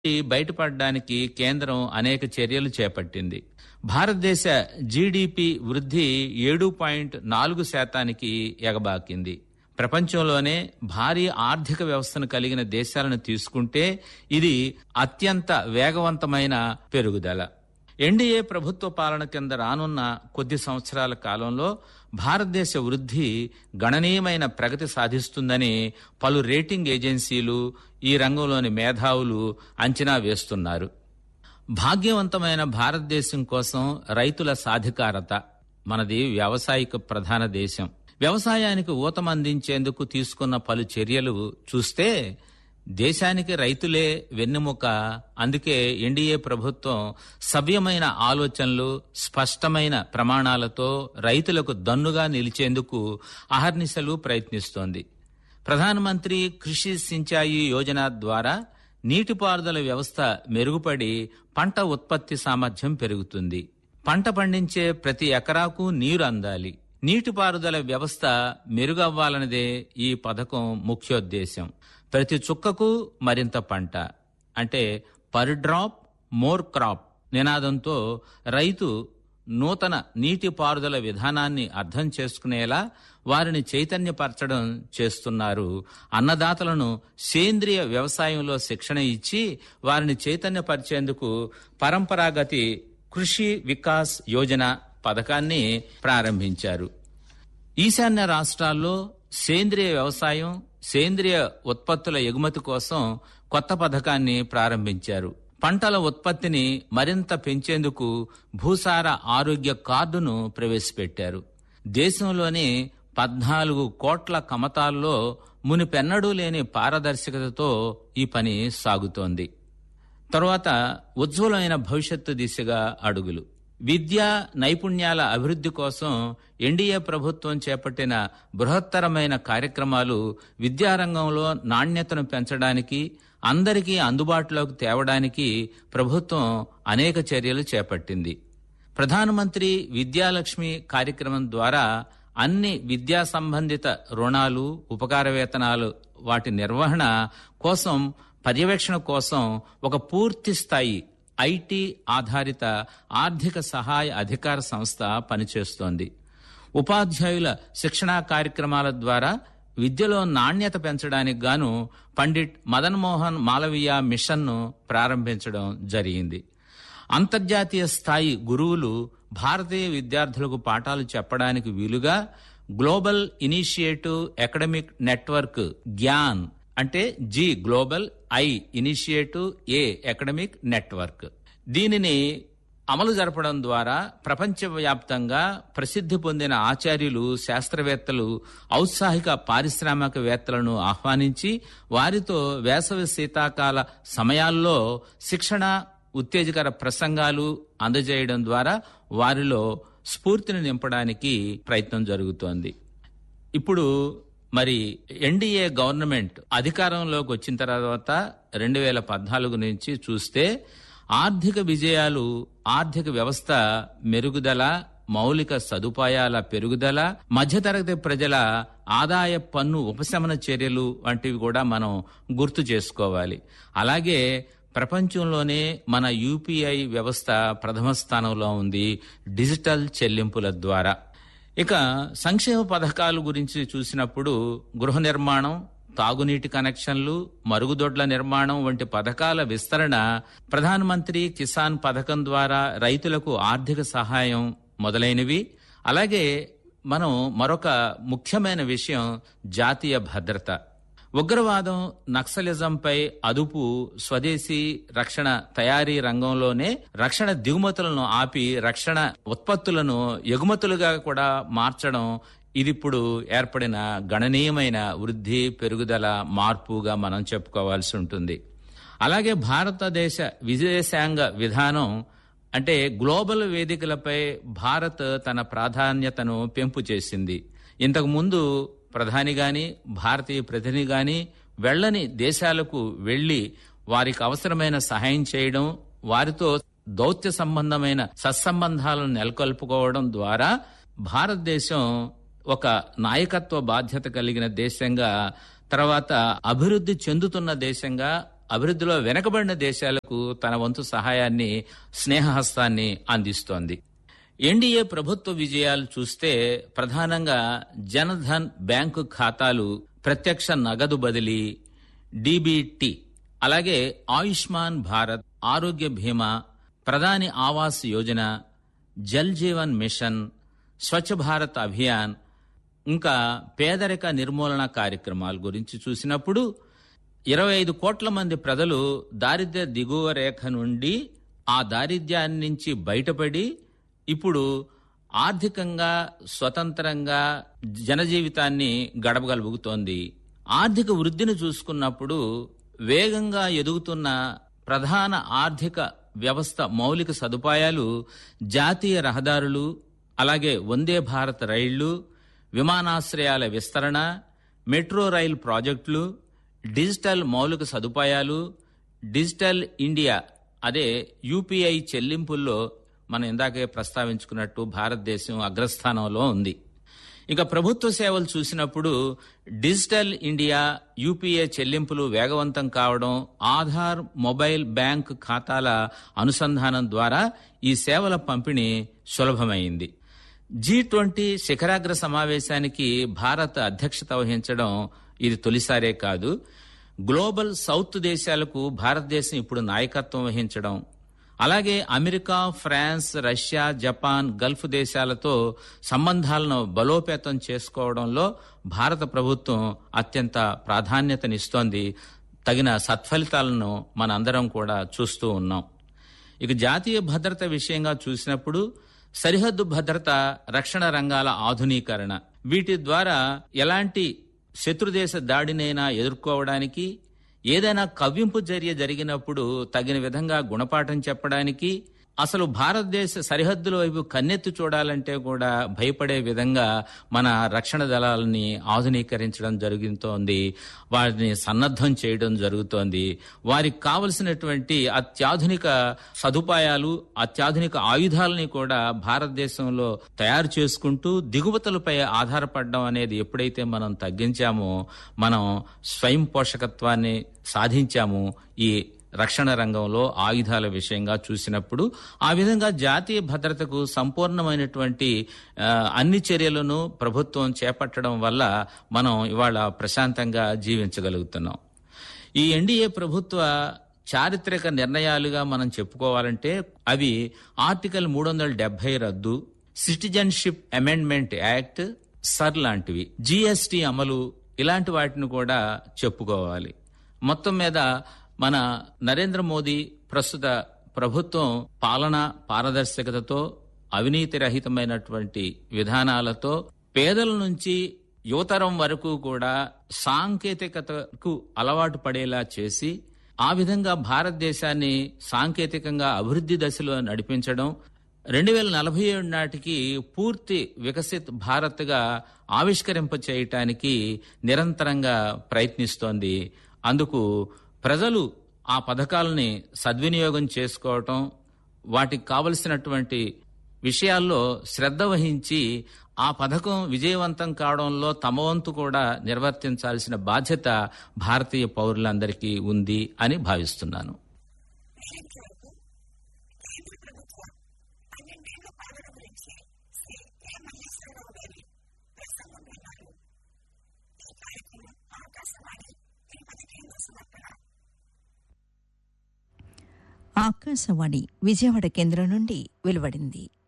బయటపడడానికి కేంద్రం అనేక చర్యలు చేపట్టింది భారతదేశ జీడిపి వృద్ధి ఏడు పాయింట్ నాలుగు శాతానికి ఎగబాకింది ప్రపంచంలోనే భారీ ఆర్థిక వ్యవస్థను కలిగిన దేశాలను తీసుకుంటే ఇది అత్యంత వేగవంతమైన పెరుగుదల ఎన్డీఏ ప్రభుత్వ పాలన కింద రానున్న కొద్ది సంవత్సరాల కాలంలో భారతదేశ వృద్ధి గణనీయమైన ప్రగతి సాధిస్తుందని పలు రేటింగ్ ఏజెన్సీలు ఈ రంగంలోని మేధావులు అంచనా వేస్తున్నారు భాగ్యవంతమైన భారతదేశం కోసం రైతుల సాధికారత మనది వ్యావసాయిక ప్రధాన దేశం వ్యవసాయానికి ఊతమందించేందుకు తీసుకున్న పలు చర్యలు చూస్తే దేశానికి రైతులే వెన్నెముక అందుకే ఎన్డీఏ ప్రభుత్వం సవ్యమైన ఆలోచనలు స్పష్టమైన ప్రమాణాలతో రైతులకు దన్నుగా నిలిచేందుకు అహర్నిశలు ప్రయత్నిస్తోంది ప్రధానమంత్రి కృషి సించాయి యోజన ద్వారా నీటిపారుదల వ్యవస్థ మెరుగుపడి పంట ఉత్పత్తి సామర్థ్యం పెరుగుతుంది పంట పండించే ప్రతి ఎకరాకు నీరు అందాలి నీటిపారుదల వ్యవస్థ మెరుగవ్వాలన్నదే ఈ పథకం ముఖ్యోద్దేశం ప్రతి చుక్కకు మరింత పంట అంటే పర్ డ్రాప్ మోర్ క్రాప్ నినాదంతో రైతు నూతన నీటిపారుదల విధానాన్ని అర్థం చేసుకునేలా వారిని చైతన్యపరచడం చేస్తున్నారు అన్నదాతలను సేంద్రియ వ్యవసాయంలో శిక్షణ ఇచ్చి వారిని చైతన్యపరిచేందుకు పరంపరాగతి కృషి వికాస్ యోజన పథకాన్ని ప్రారంభించారు ఈశాన్య రాష్ట్రాల్లో సేంద్రియ వ్యవసాయం సేంద్రియ ఉత్పత్తుల ఎగుమతి కోసం కొత్త పథకాన్ని ప్రారంభించారు పంటల ఉత్పత్తిని మరింత పెంచేందుకు భూసార ఆరోగ్య కార్డును ప్రవేశపెట్టారు దేశంలోని పద్నాలుగు కోట్ల కమతాల్లో మునిపెన్నడూ లేని పారదర్శకతతో ఈ పని సాగుతోంది తరువాత ఉజ్వలమైన భవిష్యత్తు దిశగా అడుగులు విద్యా నైపుణ్యాల అభివృద్ధి కోసం ఎన్డీఏ ప్రభుత్వం చేపట్టిన బృహత్తరమైన కార్యక్రమాలు విద్యారంగంలో నాణ్యతను పెంచడానికి అందరికీ అందుబాటులోకి తేవడానికి ప్రభుత్వం అనేక చర్యలు చేపట్టింది ప్రధానమంత్రి విద్యాలక్ష్మి కార్యక్రమం ద్వారా అన్ని విద్యా సంబంధిత రుణాలు ఉపకార వేతనాలు వాటి నిర్వహణ కోసం పర్యవేక్షణ కోసం ఒక పూర్తి స్థాయి ఐటీ ఆధారిత ఆర్థిక సహాయ అధికార సంస్థ పనిచేస్తోంది ఉపాధ్యాయుల శిక్షణా కార్యక్రమాల ద్వారా విద్యలో నాణ్యత పెంచడానికి గాను పండిట్ మదన్ మోహన్ మాలవీయ మిషన్ను ప్రారంభించడం జరిగింది అంతర్జాతీయ స్థాయి గురువులు భారతీయ విద్యార్థులకు పాఠాలు చెప్పడానికి వీలుగా global initiative academic network GIAN అంటే G global I initiative A academic network దీనిని అమలు జరపడం ద్వారా ప్రపంచవ్యాప్తంగా ప్రసిద్ధి పొందిన ఆచార్యులు శాస్త్రవేత్తలు ఔత్సాహిక పారిశ్రామికవేత్తలను ఆహ్వానించి వారితో వేసవి శీతాకాల సమయాల్లో శిక్షణ ఉత్తేజకర ప్రసంగాలు అందజేయడం ద్వారా వారిలో స్ఫూర్తిని నింపడానికి ప్రయత్నం జరుగుతోంది ఇప్పుడు మరి ఎన్డీఏ గవర్నమెంట్ అధికారంలోకి వచ్చిన తర్వాత రెండు వేల పద్నాలుగు నుంచి చూస్తే ఆర్థిక విజయాలు ఆర్థిక వ్యవస్థ మెరుగుదల మౌలిక సదుపాయాల పెరుగుదల మధ్యతరగతి ప్రజల ఆదాయ పన్ను ఉపశమన చర్యలు వంటివి కూడా మనం గుర్తు చేసుకోవాలి అలాగే ప్రపంచంలోనే మన యూపీఐ వ్యవస్థ ప్రథమ స్థానంలో ఉంది డిజిటల్ చెల్లింపుల ద్వారా ఇక సంక్షేమ పథకాల గురించి చూసినప్పుడు గృహ నిర్మాణం తాగునీటి కనెక్షన్లు మరుగుదొడ్ల నిర్మాణం వంటి పథకాల విస్తరణ ప్రధానమంత్రి కిసాన్ పథకం ద్వారా రైతులకు ఆర్థిక సహాయం మొదలైనవి అలాగే మనం మరొక ముఖ్యమైన విషయం జాతీయ భద్రత ఉగ్రవాదం నక్సలిజంపై అదుపు స్వదేశీ రక్షణ తయారీ రంగంలోనే రక్షణ దిగుమతులను ఆపి రక్షణ ఉత్పత్తులను ఎగుమతులుగా కూడా మార్చడం ఇదిప్పుడు ఏర్పడిన గణనీయమైన వృద్ధి పెరుగుదల మార్పుగా మనం చెప్పుకోవాల్సి ఉంటుంది అలాగే భారతదేశ విదేశాంగ విధానం అంటే గ్లోబల్ వేదికలపై భారత్ తన ప్రాధాన్యతను పెంపు చేసింది ఇంతకు ముందు ప్రధాని గాని భారతీయ ప్రతినిధి గాని వెళ్ళని దేశాలకు వెళ్లి వారికి అవసరమైన సహాయం చేయడం వారితో దౌత్య సంబంధమైన సత్సంబంధాలను నెలకొల్పుకోవడం ద్వారా భారతదేశం ఒక నాయకత్వ బాధ్యత కలిగిన దేశంగా తర్వాత అభివృద్ధి చెందుతున్న దేశంగా అభివృద్ధిలో వెనకబడిన దేశాలకు తన వంతు సహాయాన్ని స్నేహహస్తాన్ని అందిస్తోంది ఎన్డీఏ ప్రభుత్వ విజయాలు చూస్తే ప్రధానంగా జనధన్ బ్యాంకు ఖాతాలు ప్రత్యక్ష నగదు బదిలీ డీబీటీ అలాగే ఆయుష్మాన్ భారత్ ఆరోగ్య బీమా ప్రధాని ఆవాస్ యోజన జల్ జీవన్ మిషన్ స్వచ్ఛ భారత్ అభియాన్ ఇంకా పేదరిక నిర్మూలన కార్యక్రమాల గురించి చూసినప్పుడు ఇరవై ఐదు కోట్ల మంది ప్రజలు దారిద్ర్య దిగువ రేఖ నుండి ఆ దారిద్ర్యాన్ని నుంచి బయటపడి ఇప్పుడు ఆర్థికంగా స్వతంత్రంగా జనజీవితాన్ని గడపగలుగుతోంది ఆర్థిక వృద్ధిని చూసుకున్నప్పుడు వేగంగా ఎదుగుతున్న ప్రధాన ఆర్థిక వ్యవస్థ మౌలిక సదుపాయాలు జాతీయ రహదారులు అలాగే వందే భారత్ రైళ్లు విమానాశ్రయాల విస్తరణ మెట్రో రైల్ ప్రాజెక్టులు డిజిటల్ మౌలిక సదుపాయాలు డిజిటల్ ఇండియా అదే యూపీఐ చెల్లింపుల్లో మనం ఇందాకే ప్రస్తావించుకున్నట్టు భారతదేశం అగ్రస్థానంలో ఉంది ఇక ప్రభుత్వ సేవలు చూసినప్పుడు డిజిటల్ ఇండియా యూపీఏ చెల్లింపులు వేగవంతం కావడం ఆధార్ మొబైల్ బ్యాంక్ ఖాతాల అనుసంధానం ద్వారా ఈ సేవల పంపిణీ సులభమైంది జీ ట్వంటీ శిఖరాగ్ర సమావేశానికి భారత్ అధ్యక్షత వహించడం ఇది తొలిసారే కాదు గ్లోబల్ సౌత్ దేశాలకు భారతదేశం ఇప్పుడు నాయకత్వం వహించడం అలాగే America France Russia Japan Gulf దేశాలతో సంబంధాలను బలోపేతం చేసుకోవడంలో భారత ప్రభుత్వం అత్యంత ప్రాధాన్యతనిస్తోంది తగిన సత్ఫలితాలను మనందరం కూడా చూస్తూ ఉన్నాం ఇక జాతీయ భద్రత విషయంగా చూసినప్పుడు సరిహద్దు భద్రత రక్షణ రంగాల ఆధునీకరణ వీటి ద్వారా ఎలాంటి శత్రుదేశ దాడినైనా ఎదుర్కోవడానికి ఏదైనా కవ్వింపు చర్య జరిగినప్పుడు తగిన విధంగా గుణపాఠం చెప్పడానికి అసలు భారతదేశ సరిహద్దుల వైపు కన్నెత్తి చూడాలంటే కూడా భయపడే విధంగా మన రక్షణ దళాలని ఆధునీకరించడం జరుగుతోంది వారిని సన్నద్ధం చేయడం జరుగుతోంది వారికి కావలసినటువంటి అత్యాధునిక సదుపాయాలు అత్యాధునిక ఆయుధాలని కూడా భారతదేశంలో తయారు చేసుకుంటూ దిగుమతులపై ఆధారపడడం అనేది ఎప్పుడైతే మనం తగ్గించామో మనం స్వయం పోషకత్వాన్ని సాధించాము ఈ రక్షణ రంగంలో ఆయుధాల విషయంగా చూసినప్పుడు ఆ విధంగా జాతీయ భద్రతకు సంపూర్ణమైనటువంటి ఆ, అన్ని చర్యలను ప్రభుత్వం చేపట్టడం వల్ల మనం ఇవాళ ప్రశాంతంగా జీవించగలుగుతున్నాం ఈ ఎన్డీఏ ప్రభుత్వ చారిత్రక నిర్ణయాలుగా మనం చెప్పుకోవాలంటే అవి ఆర్టికల్ మూడు వందల డెబ్బై రద్దు సిటిజన్షిప్ అమెండ్మెంట్ యాక్ట్ సర్ లాంటివి జిఎస్టి అమలు ఇలాంటి వాటిని కూడా చెప్పుకోవాలి మొత్తం మీద మన నరేంద్ర మోదీ ప్రస్తుత ప్రభుత్వం పాలన పారదర్శకతతో అవినీతి రహితమైనటువంటి విధానాలతో పేదల నుంచి యువతరం వరకు కూడా సాంకేతికతకు అలవాటు పడేలా చేసి ఆ విధంగా భారతదేశాన్ని సాంకేతికంగా అభివృద్ధి దశలో నడిపించడం రెండు వేల నలభై ఏడు నాటికి పూర్తి వికసిత్ భారత్గా ఆవిష్కరింప చేయటానికి నిరంతరంగా ప్రయత్నిస్తోంది అందుకు ప్రజలు ఆ పథకాలని సద్వినియోగం చేసుకోవటం వాటికి కావలసినటువంటి విషయాల్లో శ్రద్ధ వహించి ఆ పథకం విజయవంతం కావడంలో తమ వంతు కూడా నిర్వర్తించాల్సిన బాధ్యత భారతీయ పౌరులందరికీ ఉంది అని భావిస్తున్నాను ఆకాశవాణి విజయవాడ కేంద్రం నుండి వెలువడింది